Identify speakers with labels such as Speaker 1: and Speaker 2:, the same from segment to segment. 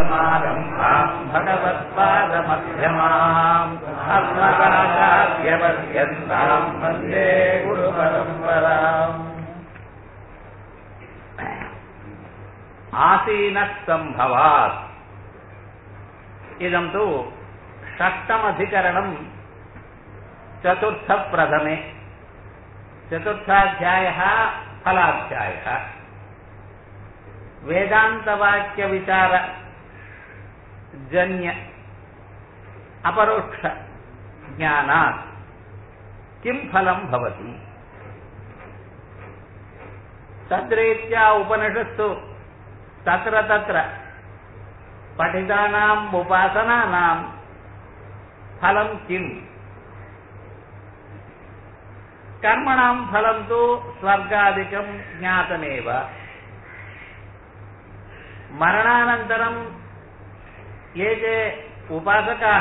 Speaker 1: अस्मदाचार्यसमारम्भाम् भगवत्पादमध्यमाम् अस्मदाचार्यपर्यन्ताम् वन्दे गुरुपरम्पराम् आसीनः सम्भवात् इदम् तु षष्टमधिकरणम् चतुर्थप्रथमे चतुर्थाध्यायः फलाध्यायः वेदान्तवाक्यविचार जन्य अपरोक्ष ज्ञानात् किं फलं भवति तद्रीत्या उपनिषत्सु तत्र तत्र पठितानाम् उपासनानाम् फलं किम् कर्मणाम् फलं तु स्वर्गादिकम् ज्ञातमेव मरणानन्तरम् ये ते उपासकाः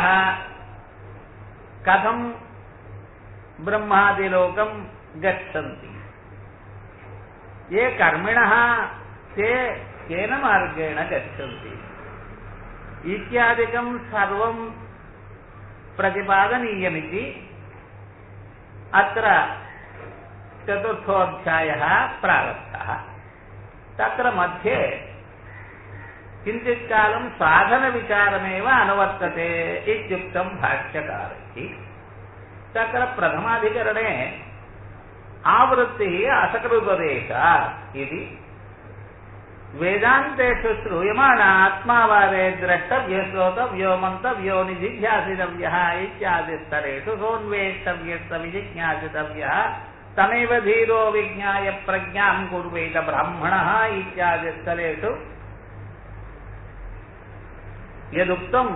Speaker 1: कथम् ब्रह्मादिलोकम् गच्छन्ति ये कर्मिणः ते केन मार्गेण गच्छन्ति इत्यादिकम् सर्वम् प्रतिपादनीयमिति अत्र चतुर्थोऽध्यायः प्रारब्धः तत्र मध्ये किञ्चित् कालम् साधनविचारमेव अनुवर्तते इत्युक्तम् भाष्यकारैः तत्र प्रथमाधिकरणे आवृत्तिः असकृपदेशात् इति वेदान्तेषु श्रूयमाण आत्मावारे द्रष्टव्य श्रोतव्यो मन्तव्यो निजिध्यासितव्यः इत्यादिस्तरेषु सोन्वेष्टव्यस्त विजिज्ञासितव्यः तमेव धीरो विज्ञाय प्रज्ञाम् कुर्वेत ब्राह्मणः इत्यादिस्थलेषु यदुक्तम्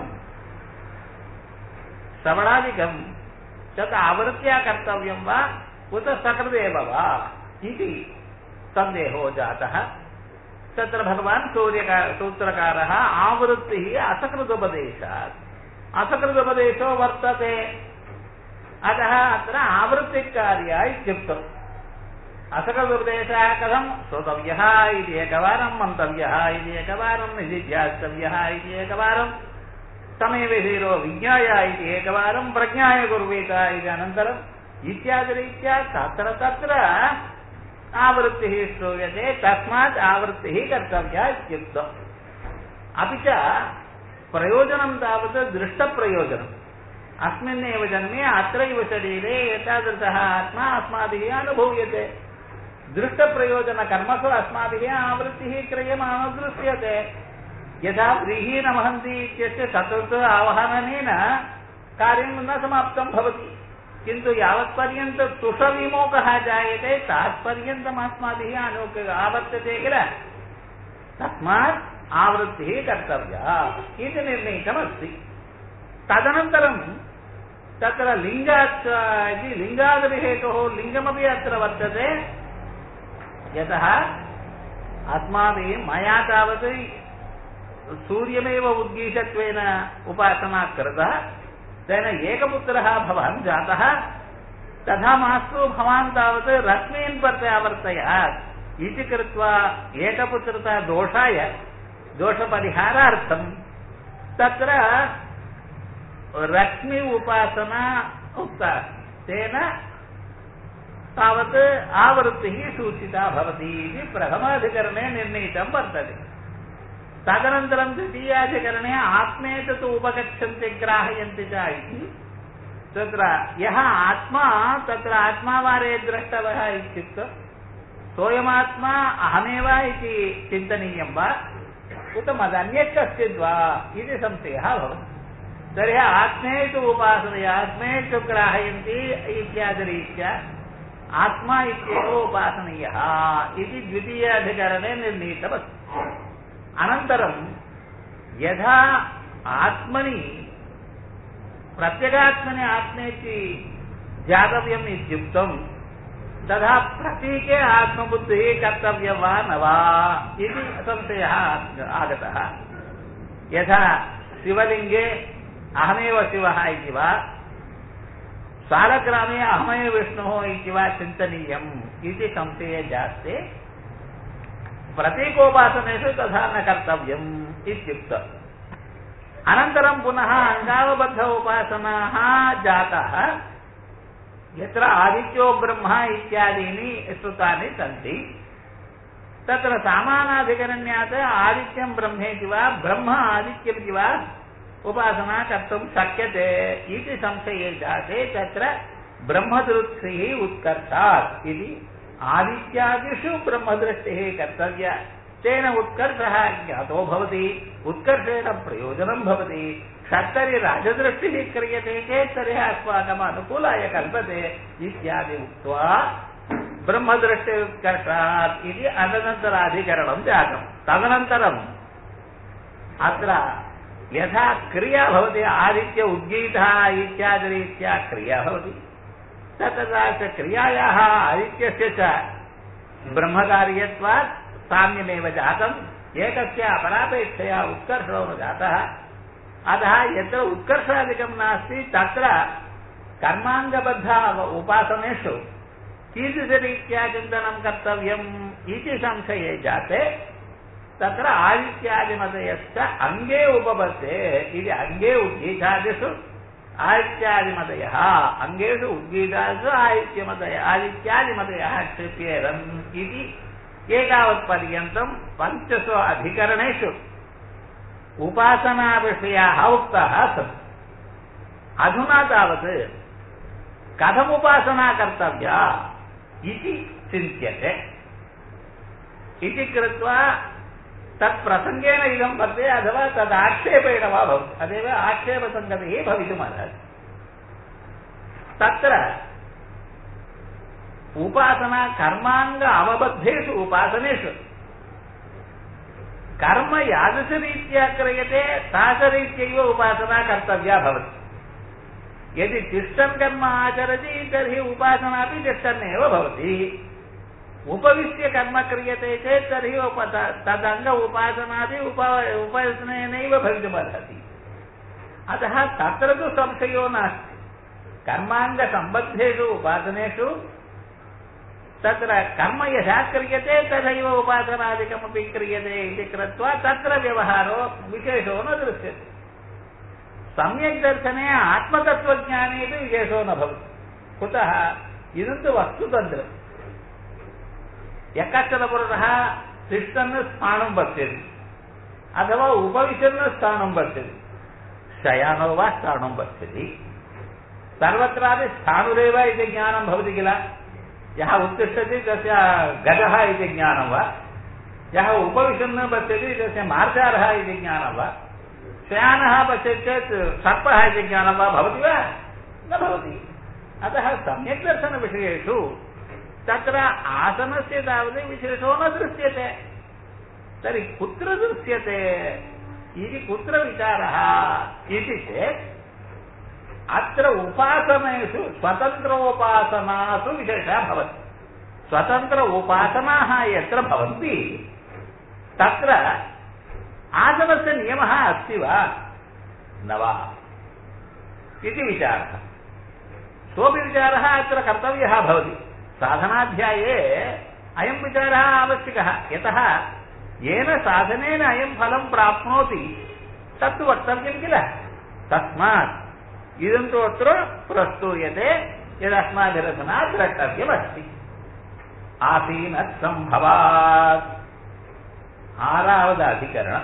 Speaker 1: श्रवणादिकम् तत् आवृत्त्या कर्तव्यम् वा उत सकृदेव वा इति सन्देहो जातः तत्र भगवान् सूर्यकार सूत्रकारः आवृत्तिः असकृदुपदेशात् असकृदुपदेशो वर्तते अतः अत्र आवृत्तिकार्या इत्युक्तम् असकृदुपदेशः कथम् श्रोतव्यः इति एकवारम् मन्तव्यः इति एकवारम् निधिध्यास्तव्यः इति एकवारम् तमेव धीरो विज्ञाय इति एकवारम् प्रज्ञाय कुर्वीत इति अनन्तरम् इत्यादिरीत्या तत्र तत्र आवृत्तिः श्रूयते तस्मात् आवृत्तिः कर्तव्या इत्युक्तम् अपि च प्रयोजनं तावत् दृष्टप्रयोजनम् अस्मिन्नेव जन्मे अत्रैव शरीरे एतादृशः आत्मा अस्माभिः अनुभूयते दृष्टप्रयोजनकर्मसु अस्माभिः आवृत्तिः क्रियमाणो दृश्यते यथा व्रीहीनमहन्ति इत्यस्य सतत आवहननेन कार्यं न समाप्तं भवति किन्तु यावत्पर्यन्तं तुषविमोकः जायते तावत्पर्यन्तम् अस्माभिः अनोक आवर्तते किल तस्मात् आवृत्तिः कर्तव्या इति निर्णीतमस्ति तदनन्तरं तत्र लिङ्गात् इति लिङ्गादविहेतोः लिङ्गमपि अत्र वर्तते यतः अस्माभिः मया तावत् सूर्यमेव उद्गीषत्वेन उपासना कृता तेन एकपुत्रः भवान् जातः तथा मास्तु भवान् तावत् रश्मीन् प्रत्यावर्तयात् इति कृत्वा एकपुत्रता दोषाय दोषपरिहारार्थम् तत्र रश्मि उपासना उक्ता तेन तावत् आवृत्तिः सूचिता भवति इति प्रथमाधिकरणे निर्णीतं वर्तते तदनन्तरं द्वितीयाधिकरणे आत्मेतत् उपगच्छन्ति ग्राहयन्ति च इति तत्र यः आत्मा तत्र आत्मावारे द्रष्टवः इत्युक्तं सोऽयमात्मा अहमेव इति चिन्तनीयं वा उत मदन्यत् कश्चिद् वा इति संशयः भवति तर्हि आत्मेषु उपासनया आत्मेषु ग्राहयन्ति इत्यादिरीत्या आत्मा इत्येव उपासनीयः इति द्वितीयाधिकरणे निर्णीतमस्ति अनन्तरं यथा आत्मनि प्रत्यगात्मनि आत्मेति जातव्यम् इत्युक्तं तथा प्रतीके आत्मबुद्धिः कर्तव्यं वा न वा इति संशयः आगतः यथा शिवलिङ्गे अहमेव शिवः इति वा सालग्रामे अहमेव विष्णुः इति वा चिन्तनीयम् इति संशये जास्ति प्रतीकोपासनेषु तथा न कर्तव्यम् इत्युक्तम् अनन्तरं पुनः अङ्गावबद्ध उपासनाः जाताः यत्र आदित्यो ब्रह्म इत्यादीनि श्रुतानि सन्ति तत्र सामानाधिकरण्यात् आदित्यं ब्रह्मेति वा ब्रह्म आदित्यमिति वा उपासना कर्तुं शक्यते इति संशये जाते तत्र ब्रह्मदृष्टिः उत्कर्षात् इति आदित्यादिषु ब्रह्मदृष्टिः कर्तव्या तेन उत्कर्षः ज्ञातो भवति उत्कर्षेण प्रयोजनं भवति षट्तरि राजदृष्टिः क्रियते चेत् तर्हि अस्माकम् अनुकूलाय कल्पते इत्यादि उक्त्वा ब्रह्मदृष्टि उत्कर्षात् इति अनन्तराधिकरणं जातं तदनन्तरम् अत्र यथा क्रिया भवति आदित्य उद्गीतः इत्यादिरीत्या क्रिया भवति तथा च क्रियायाः आदित्यस्य च ब्रह्मकार्यत्वात् साम्यमेव जातम् एकस्य अपरापेक्षया उत्कर्षो न जातः अतः यत्र उत्कर्षादिकं नास्ति तत्र कर्माङ्गबद्ध उपासनेषु कीदृशरीत्या चिन्तनं कर्तव्यम् इति संशये जाते तत्र आदित्यादिमतयश्च अङ्गे उपपत्ते इति अङ्गे उद्गीतादिषु आदित्यादिमतयः अङ्गेषु उद्गीतासु आदित्यमतय आदित्यादिमतयः क्षिप्येरन् इति एतावत्पर्यन्तं पञ्चसु अधिकरणेषु उपासनाविषयाः उक्ताः सन्ति अधुना तावत् कथमुपासना कर्तव्या इति चिन्त्यते इति कृत्वा तत्प्रसङ्गेन इदं वर्तते अथवा तदाक्षेपेण वा भवति तदेव आक्षेपसङ्गतिः भवितुमर्हति तत्र उपासना कर्माङ्ग अवबद्धेषु उपासनेषु कर्म यादृशरीत्या क्रियते तादृशरीत्यैव उपासना कर्तव्या भवति यदि तिष्ठन् कर्म आचरति तर्हि उपासनापि तिष्ठन्नेव भवति उपविश्य कर्म क्रियते चेत् तर्हि उप तदङ्ग उपासनापि उप उपासनेनैव भवितुमर्हति अतः तत्र तु संशयो नास्ति कर्माङ्गसम्बद्धेषु उपासनेषु तत्र कर्म यथा क्रियते तथैव उपासनादिकमपि क्रियते इति कृत्वा तत्र व्यवहारो विशेषो न दृश्यते सम्यक् दर्शने आत्मतत्त्वज्ञानेपि विशेषो न भवति कुतः इदं तु वस्तुतन्त्रम् यः कश्चन पुरुषः तिष्ठन् स्थानं पश्यति अथवा उपविशन् स्थानं पश्यति शयानो वा स्थानं पश्यति सर्वत्रापि स्थाणुरेव इति ज्ञानं भवति किल यः उत्तिष्ठति तस्य गजः इति ज्ञानं वा यः उपविशन् पश्यति तस्य मार्जारः इति ज्ञानं वा शयानः पश्यति चेत् सर्पः इति ज्ञानं वा भवति वा न भवति अतः सम्यक् दर्शनविषयेषु तत्र आसनस्य तावत् विशेषो न दृश्यते तर्हि कुत्र दृश्यते इति कुत्र विचारः इति चेत् अत्र उपासनेषु स्वतन्त्रोपासनासु विशेषः भवति स्वतन्त्र उपासनाः यत्र भवन्ति तत्र आसनस्य नियमः अस्ति वा न वा इति विचारः सोऽपि विचारः अत्र कर्तव्यः भवति साधनाध्याये अयं विचारः आवश्यकः यतः येन साधनेन अयं फलं प्राप्नोति तत्तु वक्तव्यं किल तस्मात् इदं तु अत्र प्रस्तूयते यदस्माभिरधुना द्रष्टव्यमस्ति ஆசீனத் சம்பவாத் ஆறாவது அதிகரணம்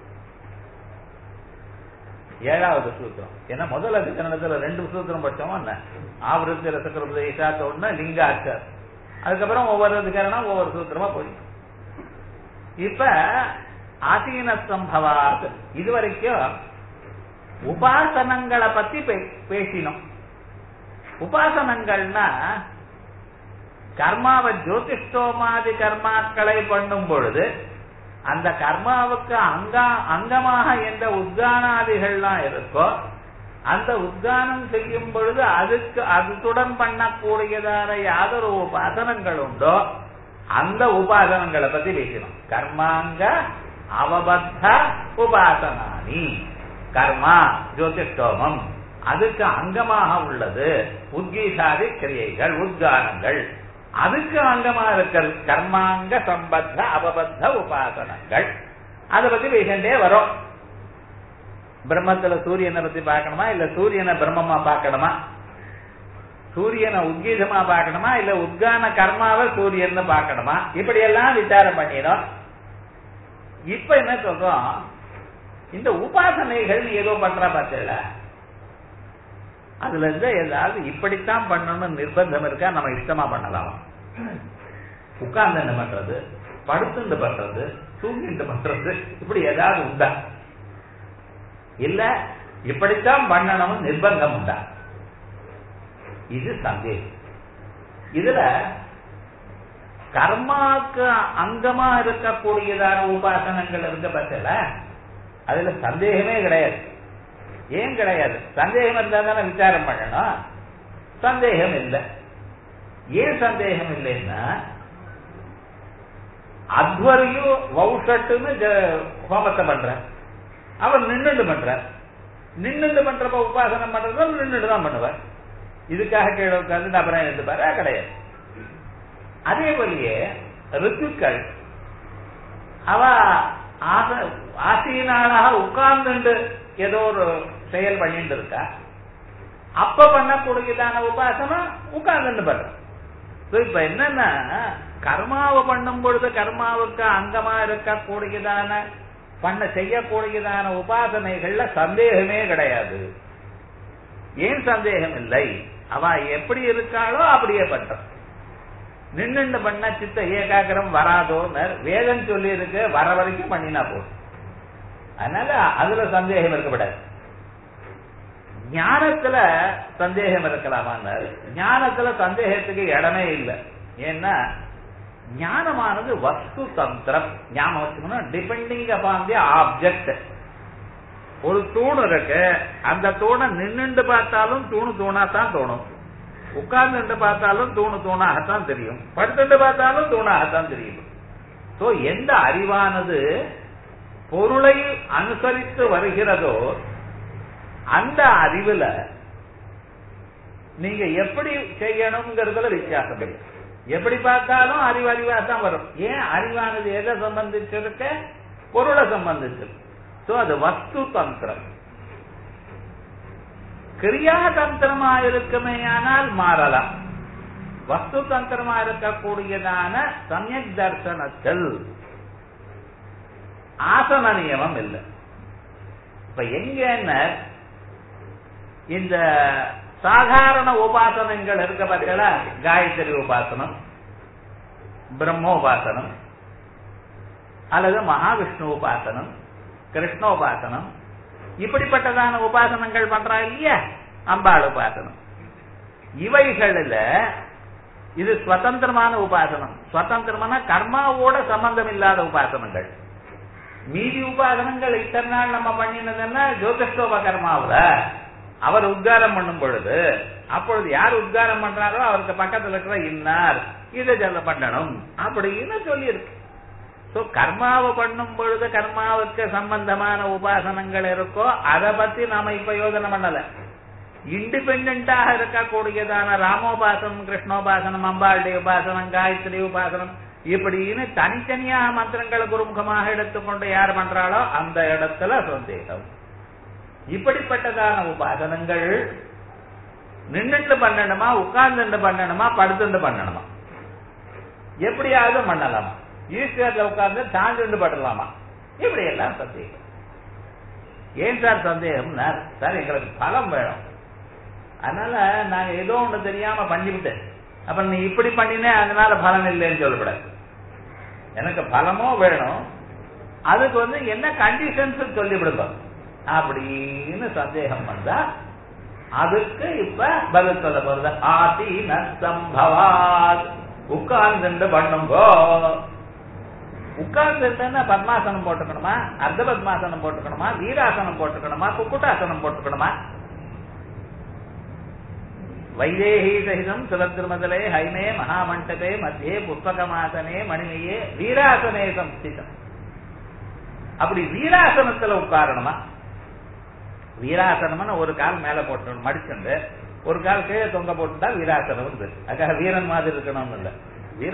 Speaker 1: ஏழாவது சூத்திரம் ஏன்னா முதல் அதிகரணத்துல ரெண்டு சூத்திரம் படிச்சோமா என்ன ஆவருத்தி ரசகிருபதேசாத்த ஒண்ணு லிங்காச்சர் அதுக்கப்புறம் ஒவ்வொரு அதிகரணம் ஒவ்வொரு சூத்திரமா போயிடும் இப்ப ஆசீன சம்பவாத் இதுவரைக்கும் உபாசனங்களை பத்தி பேசினோம் உபாசனங்கள்னா கர்மாவை ஜோதிஷ்டோமாதி கர்மாக்களை பண்ணும் பொழுது அந்த கர்மாவுக்கு அங்கா அங்கமாக எந்த உத்கானாதிகள்லாம் இருக்கோ அந்த உத்கானம் செய்யும் பொழுது அதுக்கு அதுடன் பண்ணக்கூடியதான யாதொரு உபாசனங்கள் உண்டோ அந்த உபாசனங்களை பத்தி பேசணும் கர்மாங்க அவபத்த உபாசனானி கர்மா ஜோதிஷ்டோமம் அதுக்கு அங்கமாக உள்ளது உத்கீதாதி கிரியைகள் உத்கானங்கள் அதுக்கு அங்கமா இருக்கிற கர்மாங்க சம்பத்த அவபத்த உபாசனங்கள் அதை பத்தி பேசிட்டே வரும் பிரம்மத்துல சூரியனை பத்தி பார்க்கணுமா இல்ல சூரியனை பிரம்மமா பார்க்கணுமா சூரியனை உத்கீதமா பார்க்கணுமா இல்ல உத்கான கர்மாவை சூரியன் பார்க்கணுமா இப்படி எல்லாம் விசாரம் பண்ணிடும் இப்ப என்ன சொல்றோம் இந்த உபாசனைகள் ஏதோ பண்ற பார்த்தல அதுல இருந்து ஏதாவது இப்படித்தான் பண்ணணும்னு நிர்பந்தம் இருக்கா நம்ம இஷ்டமா பண்ணலாம் உட்கார்ந்து என்ன பண்றது படுத்துண்டு பண்றது தூங்கிட்டு பண்றது இப்படி ஏதாவது உண்டா இல்ல இப்படித்தான் பண்ணணும்னு நிர்பந்தம் உண்டா இது சந்தேகம் இதுல கர்மாக்கு அங்கமா இருக்கக்கூடியதான உபாசனங்கள் இருக்க பட்சல அதுல சந்தேகமே கிடையாது ஏன் கிடையாது சந்தேகம் இருந்தா தானே விசாரம் பண்ணணும் சந்தேகம் இல்லை ஏன் சந்தேகம் இல்லைன்னா அத்வரியும் வௌஷட்டுன்னு ஹோமத்தை பண்ற அவர் நின்றுட்டு பண்ற நின்றுட்டு பண்றப்ப உபாசனம் பண்றதும் நின்றுட்டு தான் பண்ணுவார் இதுக்காக கீழே உட்கார்ந்து அப்புறம் எடுத்துப்பாரா கிடையாது அதே போலயே ரித்துக்கள் அவ ஆசையினாளாக உட்கார்ந்துட்டு ஏதோ ஒரு செயல் பண்ணிட்டு இருக்கா அப்ப பண்ணக்கூடியதான உபாசனம் உட்கார்ந்துட்டு பண்ற இப்ப என்னன்னா கர்மாவை பண்ணும் பொழுது கர்மாவுக்கு அங்கமா இருக்கக்கூடியதான பண்ண செய்யக்கூடியதான உபாசனைகள்ல சந்தேகமே கிடையாது ஏன் சந்தேகம் இல்லை அவ எப்படி இருக்காளோ அப்படியே பண்ற நின்று பண்ண சித்த ஏகாகிரம் வராதோன்னு வேதம் சொல்லி இருக்கு வர வரைக்கும் பண்ணினா போதும் அதனால அதுல சந்தேகம் இருக்கப்படாது ஞானத்துல சந்தேகம் இருக்கலாமா ஞானத்துல சந்தேகத்துக்கு இடமே இல்லை ஏன்னா ஞானமானது வஸ்து தந்திரம் ஞாபகம் வச்சுக்கணும் டிபெண்டிங் அப்பான் தி ஆப்ஜெக்ட் ஒரு தூண் இருக்கு அந்த தூணை நின்னுண்டு பார்த்தாலும் தூணு தூணா தான் தோணும் உட்கார்ந்து பார்த்தாலும் தூணு தூணாகத்தான் தெரியும் படுத்துட்டு பார்த்தாலும் தூணாகத்தான் தெரியும் சோ எந்த அறிவானது பொருளை அனுசரித்து வருகிறதோ அந்த அறிவுல நீங்க எப்படி செய்யணுங்கிறதுல வித்தியாசம் இல்லை எப்படி பார்த்தாலும் அறிவு அறிவா தான் வரும் ஏன் அறிவானது எதை சம்பந்திச்சிருக்க பொருளை சம்பந்திச்சிருக்கு சோ அது வஸ்து தந்திரம் கிரியா தந்திரமா இருக்குமே ஆனால் மாறலாம் வஸ்து தந்திரமா இருக்கக்கூடியதான சமயக் தர்சனத்தில் ஆசன நியமம் இல்லை இப்ப எங்க இந்த சாதாரண உபாசனங்கள் இருக்க பார்த்தீங்களா காயத்ரி உபாசனம் பிரம்மோபாசனம் அல்லது மகாவிஷ்ணு உபாசனம் கிருஷ்ணோபாசனம் இப்படிப்பட்டதான உபாசனங்கள் பண்றா இல்லையா அம்பாள் உபாசனம் இவைகளில் இது சுதந்திரமான உபாசனம் சுதந்திரமான கர்மாவோட சம்பந்தம் இல்லாத உபாசனங்கள் மீதி உபாசனங்கள் இத்தனை நாள் நம்ம பண்ணினதுன்னா ஜோதிஷ்டோப கர்மாவில் அவர் உத்காரம் பண்ணும் பொழுது அப்பொழுது யார் உத்காரம் பண்றாரோ அவருக்கு பக்கத்துல இருக்கிற இன்னார் இதை சொல்ல பண்ணணும் அப்படின்னு சொல்லியிருக்கு சோ கர்மாவை பண்ணும் பொழுது கர்மாவுக்கு சம்பந்தமான உபாசனங்கள் இருக்கோ அதை பத்தி நாம இப்ப யோசனை பண்ணல இண்டிபெண்டாக இருக்கக்கூடியதான ராமோபாசனம் கிருஷ்ணோபாசனம் அம்பாளுடைய உபாசனம் காயத்ரி உபாசனம் இப்படின்னு தனித்தனியாக மந்திரங்களை குருமுகமாக எடுத்துக்கொண்டு யார் பண்றாளோ அந்த இடத்துல சந்தேகம் இப்படிப்பட்டதான உபாசனங்கள் நின்றுட்டு பண்ணணுமா உட்கார்ந்துட்டு பண்ணணுமா படுத்துட்டு பண்ணணுமா எப்படியாவது பண்ணலாமா ஈஸ்வரில் உட்கார்ந்து தாண்டிட்டு படலாமா இப்படி எல்லாம் சந்தேகம் ஏன் சார் சந்தேகம் சார் எங்களுக்கு பலம் வேணும் அதனால நாங்க ஏதோ ஒண்ணு தெரியாம பண்ணிவிட்டேன் அப்ப நீ இப்படி பண்ணினே அதனால பலன் இல்லைன்னு சொல்லக்கூடாது எனக்கு பலமோ வேணும் அதுக்கு வந்து என்ன கண்டிஷன்ஸ் சொல்லிவிடுங்க அப்படின்னு சந்தேகம் வந்தா அதுக்கு இப்ப பதில் சொல்ல போறது ஆதி நம்பவாத் உட்கார்ந்து பண்ணுங்கோ உட்கார்ந்துட்டா பத்மாசனம் போட்டுக்கணுமா அர்த்த பத்மாசனம் போட்டுக்கணுமா வீராசனம் போட்டுக்கணுமா குக்குட்டாசனம் போட்டுக்கணுமா வைதேகி சகிதம் சுரத்ருமதலே ஹைமே மகாமண்டபே மத்தியே புஷ்பகமாசனே மணிமையே வீராசனே சம்ஸ்திதம் அப்படி வீராசனத்துல உட்காரணுமா வீராசனம்னு ஒரு கால் மேல போட்டு மடிச்சுண்டு ஒரு கால் கீழே தொங்க போட்டுட்டா வீராசனம் வந்து அதுக்காக வீரன் மாதிரி இருக்கணும்னு இல்ல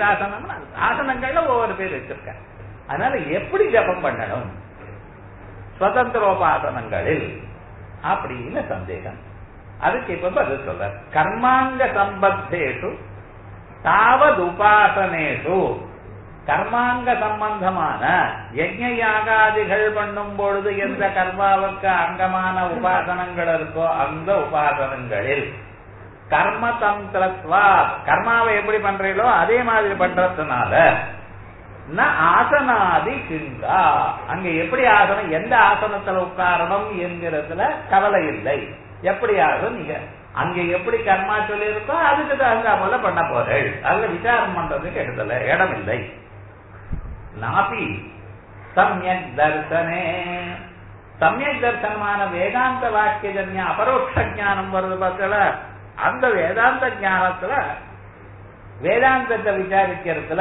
Speaker 1: வீராசனம்னா ஆசனங்கள்ல ஒவ்வொரு பேர் வச்சிருக்காங்க அதனால எப்படி ஜபம் பண்ணணும் சுதந்திரோபாசனங்களில் அப்படின்னு சந்தேகம் அதுக்கு இப்ப பதில் சொல்ற கர்மாங்க சம்பத்தேஷு தாவத் உபாசனேஷு கர்மாங்க சம்பந்தமான யஜ்ஞ யாகாதிகள் பண்ணும் பொழுது எந்த கர்மாவுக்கு அங்கமான உபாசனங்கள் இருக்கோ அந்த உபாசனங்களில் கர்ம தந்திரத்வா கர்மாவை எப்படி பண்றீங்களோ அதே மாதிரி பண்றதுனால ந ஆசனாதி சிங்கா அங்க எப்படி ஆசனம் எந்த ஆசனத்துல உட்காரணும் என்கிறதுல கவலை இல்லை எப்படி ஆகும் நீங்க அங்க எப்படி கர்மா சொல்லியிருக்கோ அதுக்கு தகுந்த போல பண்ண போறேள் அதுல விசாரம் பண்றதுக்கு எடுத்தல இடம் இல்லை நாபி சமயக் தர்சனே சமயக் தர்சனமான வேதாந்த வாக்கியஜன்ய அபரோக்ஷ ஞானம் வருது பார்த்தல அந்த வேதாந்த ஞானத்துல வேதாந்தத்தை விசாரிக்கிறதுல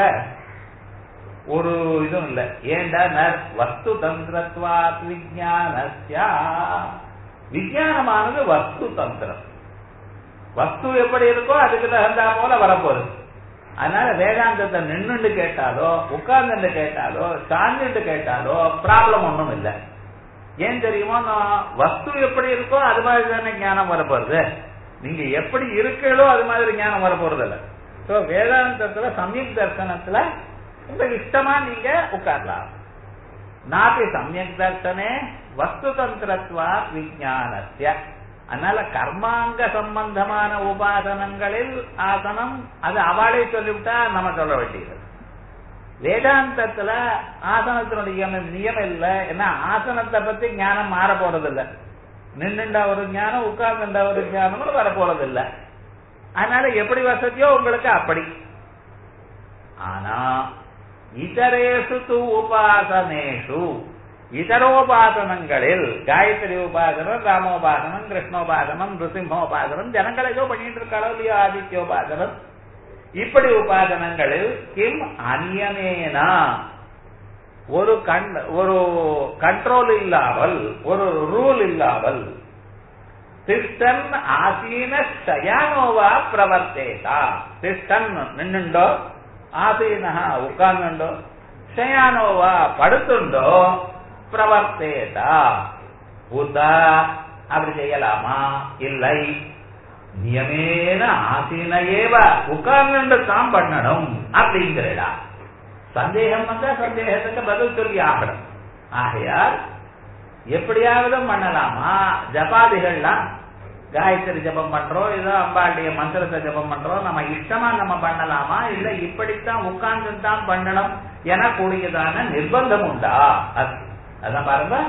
Speaker 1: ஒரு இதுவும் இல்ல ஏண்டா வஸ்து தந்திரத்வாத் விஜயானஸ்யா விஜயானமானது வஸ்து தந்திரம் வஸ்து எப்படி இருக்கோ அதுக்கு தகுந்தா போல வரப்போகுது அதனால வேதாந்தத்தை நின்றுண்டு கேட்டாலோ உட்கார்ந்துட்டு கேட்டாலோ சாஞ்சுட்டு கேட்டாலோ ப்ராப்ளம் ஒன்றும் இல்லை ஏன் தெரியுமோ நான் வஸ்து எப்படி இருக்கோ அது மாதிரி தானே ஞானம் வரப்போறது நீங்க எப்படி இருக்கீங்களோ அது மாதிரி ஞானம் வரப்போறது இல்லை ஸோ வேதாந்தத்துல சமயக் தர்சனத்துல உங்க இஷ்டமா நீங்க உட்காரலாம் நாபி சமயக் தர்சனே வஸ்து தந்திரத்வா விஜயானஸ்ய அதனால கர்மாங்க சம்பந்தமான உபாசனங்களில் ஆசனம் அது அவளே சொல்லிவிட்டா நம்ம சொல்ல வேண்டியது வேதாந்தத்துல ஆசனத்தினுடைய நியமம் இல்லை ஏன்னா ஆசனத்தை பத்தி ஞானம் மாற போறது இல்ல நின்றுண்டா ஒரு ஞானம் உட்கார்ந்துண்டா ஒரு ஞானமும் வர போறது இல்ல அதனால எப்படி வசதியோ உங்களுக்கு அப்படி ஆனா இதரேசு து உபாசனேஷு இதரோபாசனங்களில் காயத்ரி உபாசனம் ராமோபாசனம் கிருஷ்ணோபாசனம் நிருசிம்மோபாசனம் ஜனங்கள் ஏதோ பண்ணிட்டு இருக்காளோ இல்லையோ ஆதித்யோபாசனம் இப்படி உபாசனங்களில் கிம் அநியமேனா ஒரு கண் ஒரு கண்ட்ரோல் இல்லாமல் ஒரு ரூல் இல்லாமல் திஷ்டன் ஆசீன சயானோவா பிரவர்த்தேதா திஷ்டன் நின்னுண்டோ ஆசீனஹா உட்கார்ந்துண்டோ ಶಯಾನೋವಾ படுத்துண்டோ பிரவர்த்தேதா உத அப்படி செய்யலாமா இல்லை நியமேன ஆசீன ஏவ உட்கார்ந்து தான் பண்ணணும் அப்படிங்கிறடா சந்தேகம் வந்தா சந்தேகத்துக்கு பதில் சொல்லி ஆகணும் ஆகையால் எப்படியாவது பண்ணலாமா ஜபாதிகள்லாம் காயத்ரி ஜபம் பண்றோம் ஏதோ அம்பாளுடைய மந்திரத்தை ஜபம் பண்றோம் நம்ம இஷ்டமா நம்ம பண்ணலாமா இல்ல இப்படித்தான் உட்கார்ந்து தான் பண்ணணும் எனக்கூடியதான நிர்பந்தம் உண்டா அதான் பாருங்க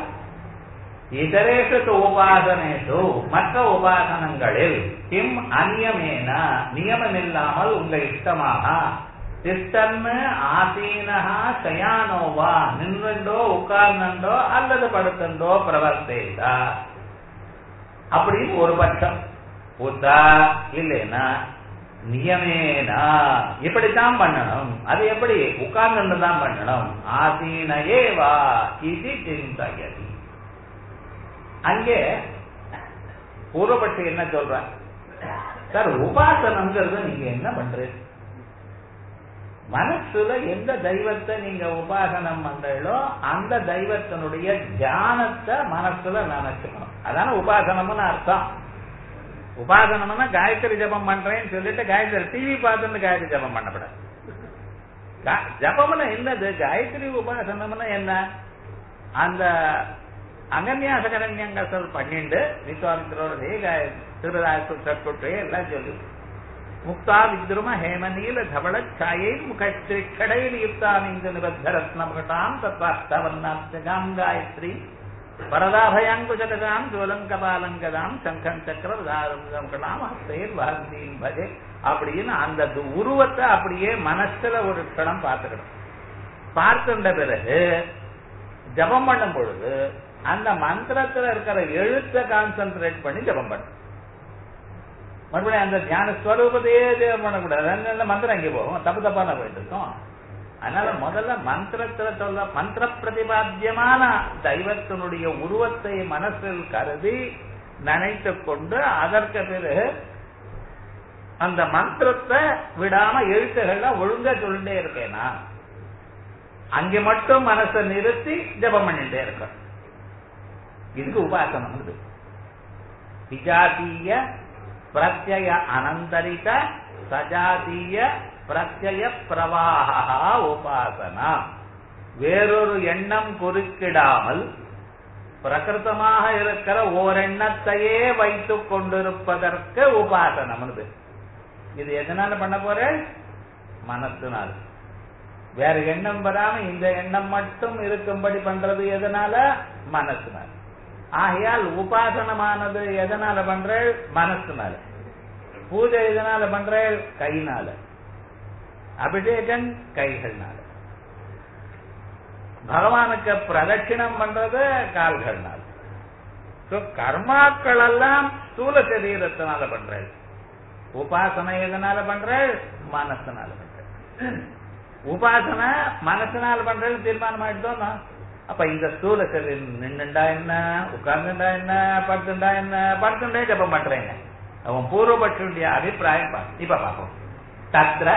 Speaker 1: இதரேஷு உபாசனேஷு மற்ற உபாசனங்களில் கிம் அந்நியமேன நியமமில்லாமல் உங்க இஷ்டமாக திஷ்டன்னு ஆசீனஹா சயானோவா நின்றுண்டோ உட்கார்ந்தோ அல்லது படுத்துண்டோ பிரவர்த்தேதா அப்படின்னு ஒரு பட்சம் உத்தா இல்லைன்னா நியமேனா இப்படித்தான் பண்ணணும் அது எப்படி உட்கார்ந்து தான் பண்ணணும் ஆசீனையே வா இது சிந்தயதி அங்கே பூர்வபட்சி என்ன சொல்ற சார் உபாசனம்ங்கிறது நீங்க என்ன பண்றீங்க மனசுல எந்த தெய்வத்தை நீங்க உபாசனம் பண்றீங்களோ அந்த தெய்வத்தினுடைய தியானத்தை மனசுல நினைச்சுக்கணும் அதான உபாசனம்னு அர்த்தம் உபாசனம்னா காயத்ரி ஜபம் பண்றேன்னு சொல்லிட்டு காயத்ரி டிவி பார்த்துட்டு காயத்ரி ஜபம் பண்ணப்படாது ஜபம்னா என்னது காயத்ரி உபாசனம்னா என்ன அந்த அகன்யாசகரண்யங்கள் பண்ணிட்டு விஸ்வாமித்திரோட திருராசு சற்குற்றே எல்லாம் சொல்லி முக்தா வித்ரும ஹேமநீல தவள சாயை முகத்திரிக்கடையில் யுக்தாமிந்து நிபத்த ரத்னமகட்டாம் தத்வாஸ்தவன்னாம் காயத்ரி வரதாபயாங்குஜகதாம் ஜோலங்கபாலங்கதாம் சங்கம் சக்கரம் ஹஸ்தேர் வாரந்தீன் பஜே அப்படின்னு அந்த உருவத்தை அப்படியே மனசுல ஒரு க்ஷணம் பார்த்துக்கணும் பார்த்துட்ட பிறகு ஜபம் பண்ணும் பொழுது அந்த மந்திரத்துல இருக்கிற எழுத்தை கான்சென்ட்ரேட் பண்ணி ஜபம் பண்ணும் மறுபடியும் அந்த தியான ஸ்வரூபத்தையே ஜெபம் பண்ணக்கூடாது அதனால மந்திரம் அங்கே போகும் தப்பு தப்பான போயிட்டு இருக்கோம் அதனால முதல்ல மந்திரத்துல சொல்ல மந்திர பிரதிபாத்தியமான தெய்வத்தினுடைய உருவத்தை மனசில் கருதி நினைத்து கொண்டு அதற்கு பிறகு அந்த மந்திரத்தை விடாம எழுத்துகள்ல ஒழுங்கா சொல்லிட்டே இருக்கேனா அங்கே மட்டும் மனசை நிறுத்தி ஜபம் பண்ணிட்டே இருக்க இதுக்கு உபாசனம் இது விஜாதீய பிரத்யய அனந்தரித சஜாதீய பிரத்யய பிரவாகா உபாசனா வேறொரு எண்ணம் குறுக்கிடாமல் பிரகிருத்தமாக இருக்கிற ஓரெண்ணத்தையே வைத்துக் கொண்டிருப்பதற்கு உபாசனம் இது இது எதனால பண்ண போற மனத்தினால் வேற எண்ணம் வராம இந்த எண்ணம் மட்டும் இருக்கும்படி பண்றது எதனால மனசுனால ஆகையால் உபாசனமானது எதனால பண்ற மனசுனால பூஜை எதனால பண்ற கையினால அபிஷேகம் கைகள்னால பகவானுக்கு பிரதட்சிணம் பண்றது கால்கள்னால கர்மாக்கள் எல்லாம் ஸ்தூல சரீரத்தினால பண்ற உபாசனை எதனால பண்ற மனசுனால பண்ற உபாசனை மனசுனால பண்றது தீர்மானம் ஆயிட்டோம் அப்ப இந்த ஸ்தூல சரீரம் நின்னுண்டா என்ன உட்கார்ந்துண்டா என்ன படுத்துண்டா என்ன படுத்துண்டே ஜபம் பண்றேங்க அவன் பூர்வபட்சனுடைய அபிப்பிராயம் இப்ப பார்ப்போம் தத்ர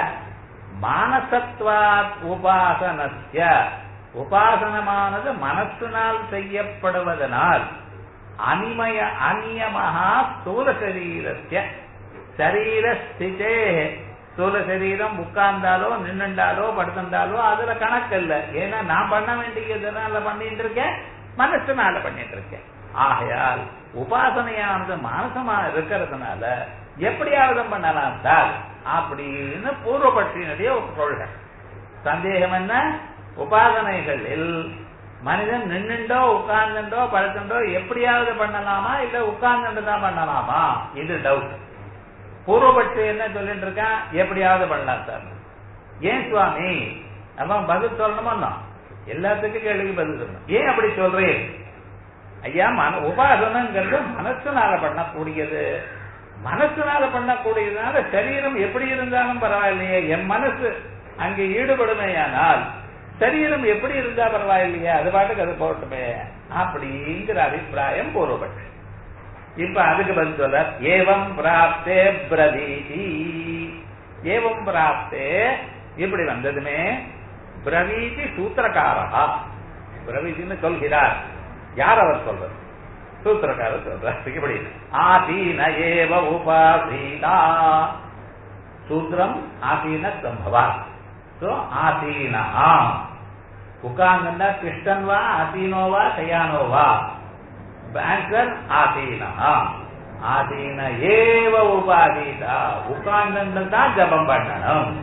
Speaker 1: மானசத்வாத் உபாசனஸ்ய உபாசனமானது மனத்தினால் செய்யப்படுவதனால் அனிமய அநியமகா ஸ்தூல சரீரஸ்ய சரீர ஸ்திதே ஸ்தூல சரீரம் உட்கார்ந்தாலோ நின்னுண்டாலோ படுத்திருந்தாலோ அதுல கணக்கு இல்ல ஏன்னா நான் பண்ண வேண்டியதுனால பண்ணிட்டு இருக்கேன் மனசுனால பண்ணிட்டு இருக்கேன் ஆகையால் உபாசனையானது மானசமா இருக்கிறதுனால எப்படியாவது பண்ணலாம் சார் அப்படின்னு பூர்வபட்சியினுடைய ஒரு கொள்கை சந்தேகம் என்ன உபாசனைகளில் மனிதன் நின்னுண்டோ உட்கார்ந்துண்டோ படுத்துண்டோ எப்படியாவது பண்ணலாமா இல்ல உட்கார்ந்துட்டு தான் பண்ணலாமா இது டவுட் பூர்வபட்சி என்ன சொல்லிட்டு இருக்கான் எப்படியாவது பண்ணலாம் சார் ஏன் சுவாமி அவன் பதில் சொல்லணுமா எல்லாத்துக்கும் கேள்விக்கு பதில் சொல்லணும் ஏன் அப்படி சொல்றேன் ஐயா மன உபாசனங்கிறது மனசுனால பண்ணக்கூடியது மனசுனால பண்ணக்கூடியதுனால சரீரம் எப்படி இருந்தாலும் பரவாயில்லையே என் மனசு அங்கே ஈடுபடுமையானால் சரீரம் எப்படி இருந்தா பரவாயில்லையே அது பாட்டுக்கு அது போட்டுமே அப்படிங்கிற அபிப்பிராயம் பூர்வபட்சம் இப்ப அதுக்கு பதில் சொல்ல ஏவம் பிராப்தே பிரதீதி ஏவம் பிராப்தே இப்படி வந்ததுமே பிரவீதி சூத்திரக்காரா பிரவீதின்னு சொல்கிறார் யார் அவர் சொல்றது சூத்திரக்காரர் சொல்றார் இப்படி ஆதீன ஏவ உபாசீனா சூத்திரம் ஆசீன சம்பவா சோ ஆசீனா உட்கார்ந்துன்னா கிருஷ்ணன் வா ஆசீனோவா சயானோவா ஆன்சர் ஆசீனா ஆசீன ஏவ உபாதீதா உட்கார்ந்து தான் ஜபம் பண்ணணும்